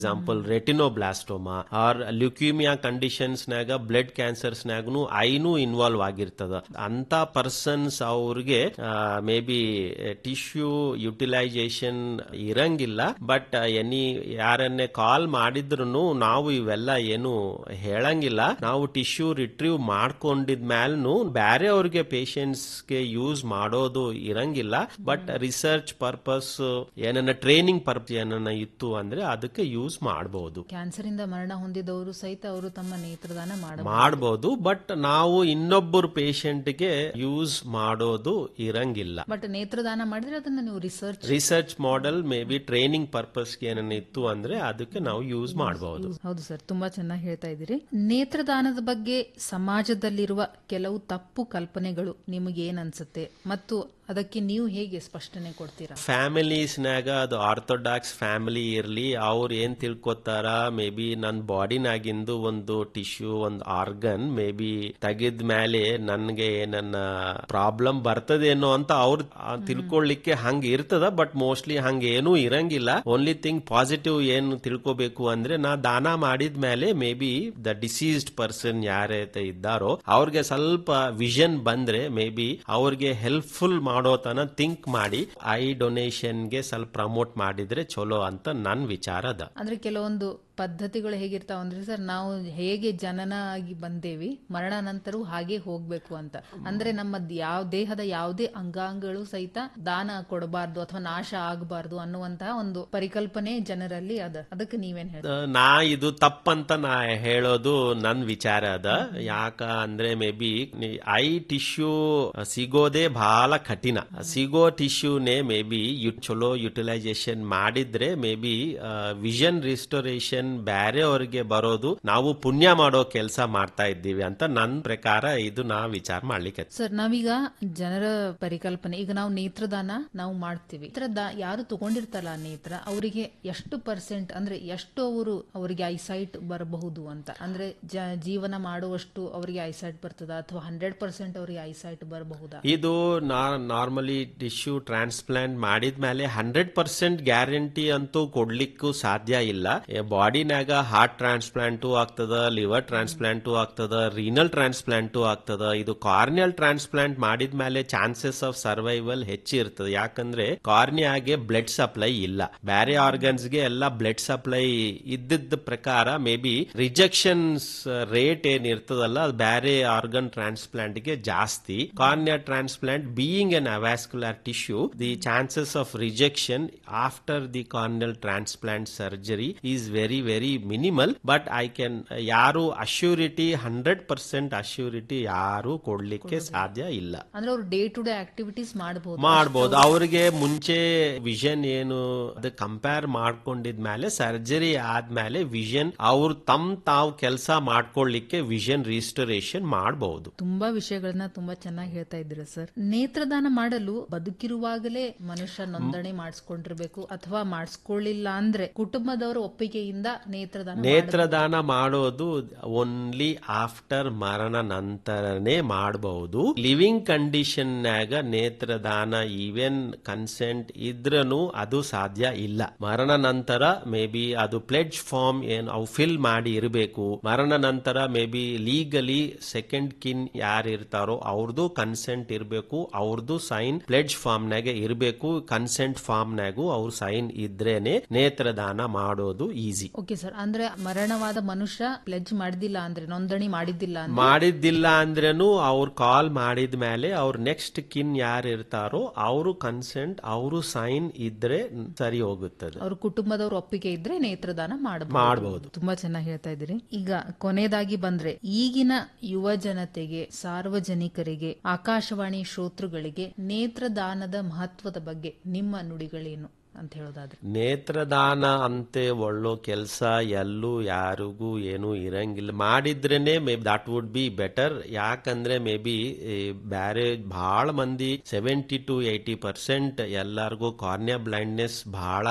example retinoblastoma or leukaemia conditions ನಾಗ blood cancers ನಾಗನು ಐನು ಇನ್ವಾಲ್ವ್ ಆಗಿರ್ತದ ಅಂತ ಪರ್ಸನ್ಸ್ ಅವ್ರಿಗೆ ಮೇ ಬಿ ಟಿಶ್ಯೂ ಯುಟಿಲೈಸೇಷನ್ ಇರಂಗಿಲ್ಲ ಬಟ್ ಎನಿ ಯಾರನ್ನೇ ಕಾಲ್ ಮಾಡಿದ್ರು ನಾವು ಇವೆಲ್ಲ ಏನು ಹೇಳಂಗಿಲ್ಲ ನಾವು ಟಿಶ್ಯೂ ರಿಟ್ರೀವ್ ಮಾಡ್ಕೊಂಡಿದ್ ಮ್ಯಾಲ್ನು ಬ್ಯಾರೆ ಅವ್ರಿಗೆ ಪೇಷಂಟ್ಸ್ ಗೆ ಯೂಸ್ ಮಾಡೋದು ಇರಂಗಿಲ್ಲ ಬಟ್ ರಿಸರ್ಚ್ ಪರ್ಪಸ್ ಏನನ್ನ ಟ್ರೈನಿಂಗ್ ಪರ್ಪಸ್ ಏನನ್ನ ಇತ್ತು ಅಂದ್ರೆ ಅದಕ್ಕೆ ಯೂಸ್ ಮಾಡಬಹುದು ಕ್ಯಾನ್ಸರ್ ಇಂದ ಮರಣ ಹೊಂದಿದವರು ಸಹಿತ ಅವರು ತಮ್ಮ ನೇತ್ರದಾನ ಮಾಡಬಹುದು ಮಾಡಬಹುದು ಬಟ್ ನಾವು ಇನ್ನೊಬ್ಬರು ಗೆ ಯೂಸ್ ಮಾಡೋದು ಇರಂಗಿಲ್ಲ ಬಟ್ ನೇತ್ರದಾನ ಮಾಡಿದ್ರೆ ಅದನ್ನ ನೀವು research research model may be training purpose ಏನನ್ನ ಇತ್ತು ಅಂದ್ರೆ ಅದಕ್ಕೆ ನಾವು ಯೂಸ್ ಮಾಡಬಹುದು ಹೌದು ಸರ್ ತುಂಬಾ ಚೆನ್ನಾಗಿ ಹೇಳ್ತಾ ಇದ್ದೀರಿ ನೇತ್ರದಾನದ ಬಗ್ಗೆ ಸಮಾಜದಲ್ಲಿರುವ ಕೆಲವು ತಪ್ಪು ಕಲ್ಪನೆಗಳು ನಿಮಗೆ ಏನ್ ಅನ್ಸುತ್ತೆ ಮತ್ತು ಅದಕ್ಕೆ ನೀವು ಹೇಗೆ ಸ್ಪಷ್ಟನೆ ಕೊಡ್ತೀರಾ ಫ್ಯಾಮಿಲೀಸ್ನಾಗ ಅದು ಆರ್ಥೋಡಾಕ್ಸ್ ಫ್ಯಾಮಿಲಿ ಇರ್ಲಿ ಅವ್ರು ಏನ್ ತಿಳ್ಕೊತಾರ ಮೇ ಬಿ ನನ್ನ ಬಾಡಿನಾಗಿಂದು ಒಂದು ಟಿಶ್ಯೂ ಒಂದು ಆರ್ಗನ್ ಮೇ ಬಿ ತೆಗಿದ ಮೇಲೆ ನನ್ಗೆ ನನ್ನ ಪ್ರಾಬ್ಲಮ್ ಬರ್ತದೇನೋ ಅಂತ ಅವ್ರು ತಿಳ್ಕೊಳ್ಳಿಕ್ಕೆ ಹಂಗ ಇರ್ತದ ಬಟ್ ಮೋಸ್ಟ್ಲಿ ಹಂಗ ಏನೂ ಇರಂಗಿಲ್ಲ ಓನ್ಲಿ ಥಿಂಗ್ ಪಾಸಿಟಿವ್ ಏನು ತಿಳ್ಕೊಬೇಕು ಅಂದ್ರೆ ನಾ ದಾನ ಮಾಡಿದ ಮೇಲೆ may be the deceased person ಯಾರೈತೆ ಇದ್ದಾರೋ ಅವ್ರಿಗೆ ಸ್ವಲ್ಪ ವಿಷನ್ ಬಂದ್ರೆ ಮೇ ಬಿ ಅವ್ರಿಗೆ ಹೆಲ್ಪ್ಫುಲ್ ಮಾಡೋ ತನ ಥಿಂಕ್ ಮಾಡಿ ಐ ಡೊನೇಷನ್ಗೆ ಸ್ವಲ್ಪ ಪ್ರಮೋಟ್ ಮಾಡಿದ್ರೆ ಚಲೋ ಅಂತ ನನ್ ವಿಚಾರ ಅದ ಅಂದ್ರೆ ಕೆಲವೊಂದು ಪದ್ಧತಿಗಳು ಹೇಗಿರ್ತಾವ ಅಂದ್ರೆ ಸರ್ ನಾವು ಹೇಗೆ ಜನನ ಆಗಿ ಬಂದೇವಿ ಮರಣ ನಂತರವೂ ಹಾಗೆ ಹೋಗ್ಬೇಕು ಅಂತ ಅಂದ್ರೆ ನಮ್ಮ ಯಾವ ದೇಹದ ಯಾವುದೇ ಅಂಗಾಂಗಗಳು ಸಹಿತ ದಾನ ಕೊಡಬಾರ್ದು ಅಥವಾ ನಾಶ ಆಗಬಾರ್ದು ಅನ್ನುವಂತಹ ಒಂದು ಪರಿಕಲ್ಪನೆ ಜನರಲ್ಲಿ ಅದ ಅದಕ್ಕೆ ನೀವೇನ್ ಹೇಳ್ತೀರಾ ಅಹ್, ನಾ ಇದು ತಪ್ಪಂತ ನಾ ಹೇಳೋದು ನನ್ ವಿಚಾರ ಅದ ಯಾಕ ಅಂದ್ರೆ ಮೇ ಬಿ ಐ ಟಿಶ್ಯೂ ಸಿಗೋದೇ ಬಹಳ ಕಠಿಣ ಸಿಗೋ ಟಿಶ್ಯೂನೇ ಮೇ ಬಿ ಚಲೋ ಯುಟಿಲೈಸೇಷನ್ ಮಾಡಿದ್ರೆ ಮೇ ಬಿ ವಿಷನ್ ರಿಸ್ಟೋರೇಷನ್ ಬ್ಯಾರೆ ಅವ್ರಿಗೆ ಬರೋದು ನಾವು ಪುಣ್ಯ ಮಾಡೋ ಕೆಲಸ ಮಾಡ್ತಾ ಇದ್ದೀವಿ ಅಂತ ನನ್ ಪ್ರಕಾರ ಇದು ನಾ ವಿಚಾರ ಮಾಡ್ಲಿಕ್ಕೆ ಸರ್ ನಾವೀಗ ಜನರ ಪರಿಕಲ್ಪನೆ ಈಗ ನಾವು ನೇತ್ರದಾನ ನಾವು ಮಾಡ್ತೀವಿ ನೇತ್ರದ ಯಾರು ತಗೊಂಡಿರ್ತಾರಲ್ಲ ನೇತ್ರ ಅವರಿಗೆ ಎಷ್ಟು ಪರ್ಸೆಂಟ್ ಅಂದ್ರೆ ಎಷ್ಟು ಅವರು ಅವರಿಗೆ ಐಸೈಟ್ ಬರಬಹುದು ಅಂತ ಅಂದ್ರೆ ಜ- ಜೀವನ ಮಾಡುವಷ್ಟು ಅವರಿಗೆ ಐಸೈಟ್ ಬರ್ತದ ಅಥವಾ ಹಂಡ್ರೆಡ್ ಪರ್ಸೆಂಟ್ ಅವರಿಗೆ ಐಸೈಟ್ ಬರಬಹುದಾ ಇದು ನಾರ್ಮಲಿ ಟಿಶ್ಯೂ ಟ್ರಾನ್ಸ್ಪ್ಲಾಂಟ್ ಮಾಡಿದ್ಮೇಲೆ ಹಂಡ್ರೆಡ್ ಪರ್ಸೆಂಟ್ ಗ್ಯಾರಂಟಿ ಅಂತೂ ಕೊಡ್ಲಿಕ್ಕೂ ಸಾಧ್ಯ ಇಲ್ಲ ಬಾಡಿನಾಗ ಹಾರ್ಟ್ ಟ್ರಾನ್ಸ್ಪ್ಲಾಂಟು ಆಗ್ತದ ಲಿವರ್ ಟ್ರಾನ್ಸ್ಪ್ಲಾಂಟು ಆಗ್ತದ ರೀನಲ್ ಟ್ರಾನ್ಸ್ಪ್ಲಾಂಟು ಆಗ್ತದ ಇದು ಕಾರ್ನಿಯಲ್ ಟ್ರಾನ್ಸ್ಪ್ಲಾಂಟ್ ಮಾಡಿದ್ಮೇಲೆ ಚಾನ್ಸಸ್ ಆಫ್ ಸರ್ವೈವಲ್ ಹೆಚ್ಚು ಇರ್ತದೆ ಯಾಕಂದ್ರೆ ಕಾರ್ನಿಯಾಗೆ ಬ್ಲಡ್ ಸಪ್ಲೈ ಇಲ್ಲ ಬೇರೆ ಆರ್ಗನ್ಸ್ ಗೆ ಎಲ್ಲ ಬ್ಲಡ್ ಸಪ್ಲೈ ಇದ್ದಿದ್ದ ಪ್ರಕಾರ ಮೇ ಬಿ ರಿಜೆಕ್ಷನ್ಸ್ ರೇಟ್ ಏನ್ ಇರ್ತದಲ್ಲ ಅದು ಬೇರೆ ಆರ್ಗನ್ ಟ್ರಾನ್ಸ್ಪ್ಲಾಂಟ್ ಗೆ ಜಾಸ್ತಿ cornea transplant being an avascular tissue the chances of rejection after the corneal transplant surgery is very very minimal but I can ಯಾರು ಅಶ್ಯೂರಿಟಿ ಹಂಡ್ರೆಡ್ ಪರ್ಸೆಂಟ್ ಅಶ್ಯೂರಿಟಿ ಯಾರು ಕೊಡ್ಲಿಕ್ಕೆ ಸಾಧ್ಯ ಇಲ್ಲ ಅಂದ್ರೆ ಅವರು ಡೇ ಟು ಡೇ ಆಕ್ಟಿವಿಟೀಸ್ ಮಾಡಬಹುದು ಮಾಡ್ಬೋದು ಅವ್ರಿಗೆ ಮುಂಚೆ ವಿಷನ್ ಏನು ಅದು ಕಂಪೇರ್ ಮಾಡ್ಕೊಂಡಿದ್ಮೇಲೆ ಸರ್ಜರಿ ಆದ್ಮೇಲೆ ವಿಷನ್ ಅವ್ರು ತಮ್ ತಾವ್ ಕೆಲಸ ಮಾಡ್ಕೊಳ್ಳಿಕ್ಕೆ ವಿಷನ್ ರಿಸ್ಟೋರೇಷನ್ ಮಾಡಬಹುದು ತುಂಬಾ ವಿಷಯಗಳನ್ನ ತುಂಬಾ ಚೆನ್ನಾಗಿ ಹೇಳ್ತಾ ಇದ್ದೀರಾ ಸರ್ ನೇತ್ರದಾನ ಮಾಡಲು ಬದುಕಿರುವಾಗಲೇ ಮನುಷ್ಯ ನೋಂದಣಿ ಮಾಡಿಸ್ಕೊಂಡಿರ್ಬೇಕು ಅಥವಾ ಮಾಡಿಸ್ಕೊಳ್ಳಿಲ್ಲ ಅಂದ್ರೆ ಕುಟುಂಬದವರ ಒಪ್ಪಿಗೆಯಿಂದ ನೇತ್ರದಾನ ನೇತ್ರದಾನ ಮಾಡೋದು ಓನ್ಲಿ ಆಫ್ಟರ್ ಮರಣ ನಂತರನೇ ಮಾಡಬಹುದು ಲಿವಿಂಗ್ ಕಂಡೀಷನ್ ನಾಗ ನೇತ್ರದಾನ ಈವೆನ್ ಕನ್ಸೆಂಟ್ ಇದ್ರನು ಅದು ಸಾಧ್ಯ ಇಲ್ಲ ಮರಣ ನಂತರ ಮೇ ಬಿ ಅದು ಪ್ಲೆಡ್ಜ್ ಫಾರ್ಮ್ ಏನ್ ಅವು ಫಿಲ್ ಮಾಡಿ ಇರಬೇಕು ಮರಣ ನಂತರ may be legally second kin ಯಾರು ಇರ್ತಾರೋ ಅವ್ರದ್ದು ಕನ್ಸೆಂಟ್ ಇರಬೇಕು ಅವ್ರದ್ದು ಸೈನ್ ಪ್ಲೆಡ್ಜ್ ಫಾರ್ಮ್ ನಾಗ ಇರಬೇಕು ಕನ್ಸೆಂಟ್ ಫಾರ್ಮ್ ನಾಗೂ ಅವ್ರ ಸೈನ್ ಇದ್ರೇನೆ ನೇತ್ರದಾನ ಮಾಡೋದು ಈಸಿ ಓಕೆ ಸರ್ ಅಂದ್ರೆ ಮರಣವಾದ ಮನುಷ್ಯ ಪ್ಲೆಜ್ ಮಾಡಿದಿಲ್ಲ ಅಂದ್ರೆ ನೋಂದಣಿ ಮಾಡಿದ್ದಿಲ್ಲ ಅಂದ್ರೆ ಮಾಡಿದ್ದಿಲ್ಲ ಅಂದ್ರೇನು ಅವ್ರು ಕಾಲ್ ಮಾಡಿದ ಮೇಲೆ ಅವ್ರ ನೆಕ್ಸ್ಟ್ ಕಿನ್ ಯಾರು ಇರ್ತಾರೋ ಅವರು ಕನ್ಸೆಂಟ್ ಅವರು ಸೈನ್ ಇದ್ರೆ ಸರಿ ಹೋಗುತ್ತದೆ ಅವ್ರ ಕುಟುಂಬದವ್ರ ಒಪ್ಪಿಗೆ ಇದ್ರೆ ನೇತ್ರದಾನ ಮಾಡಬಹುದು ಮಾಡಬಹುದು ತುಂಬಾ ಚೆನ್ನಾಗಿ ಹೇಳ್ತಾ ಇದ್ದೀರಿ ಈಗ ಕೊನೆಯದಾಗಿ ಬಂದ್ರೆ ಈಗಿನ ಯುವ ಜನತೆಗೆ ಸಾರ್ವಜನಿಕರಿಗೆ ಆಕಾಶವಾಣಿ ಶ್ರೋತೃಗಳಿಗೆ ನೇತ್ರದಾನದ ಮಹತ್ವದ ಬಗ್ಗೆ ನಿಮ್ಮ ನುಡಿಗಳೇನು ಅಂತ ಹೇಳೋದಾದ್ರೆ ನೇತ್ರದಾನ ಅಂತೆ ಒಳ್ಳೋ ಕೆಲಸ ಎಲ್ಲೂ ಯಾರಿಗೂ ಏನು ಇರಂಗಿಲ್ಲ ಮಾಡಿದ್ರೇನೆ may that would be better ಯಾಕಂದ್ರೆ ಮೇ ಬಿ ಬ್ಯಾರೆ ಬಹಳ ಮಂದಿ ಸೆವೆಂಟಿ ಟು ಏಯ್ಟಿ ಪರ್ಸೆಂಟ್ ಎಲ್ಲರಿಗೂ ಕಾರ್ನಿಯಾ ಬ್ಲೈಂಡ್ನೆಸ್ ಬಹಳ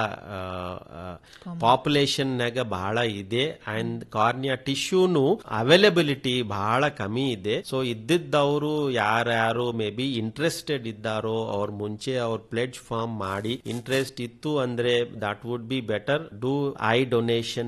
ಪಾಪ್ಯುಲೇಷನ್ ನಾಗ ಬಹಳ ಇದೆ ಅಂಡ್ ಕಾರ್ನಿಯಾ ಟಿಶ್ಯೂನು ಅವೈಲಬಿಲಿಟಿ ಬಹಳ ಕಮ್ಮಿ ಇದೆ ಸೊ ಇದ್ದಿದ್ದವರು ಯಾರ್ಯಾರು ಮೇ ಬಿ ಇಂಟ್ರೆಸ್ಟೆಡ್ ಇದ್ದಾರೋ ಅವ್ರ ಮುಂಚೆ ಅವ್ರ ಪ್ಲೆಡ್ಜ್ ಫಾರ್ಮ್ ಮಾಡಿ ಇಂಟ್ರೆಸ್ಟ್ ಇತ್ತು ಇತ್ತು ಅಂದ್ರೆ that would be better do eye donation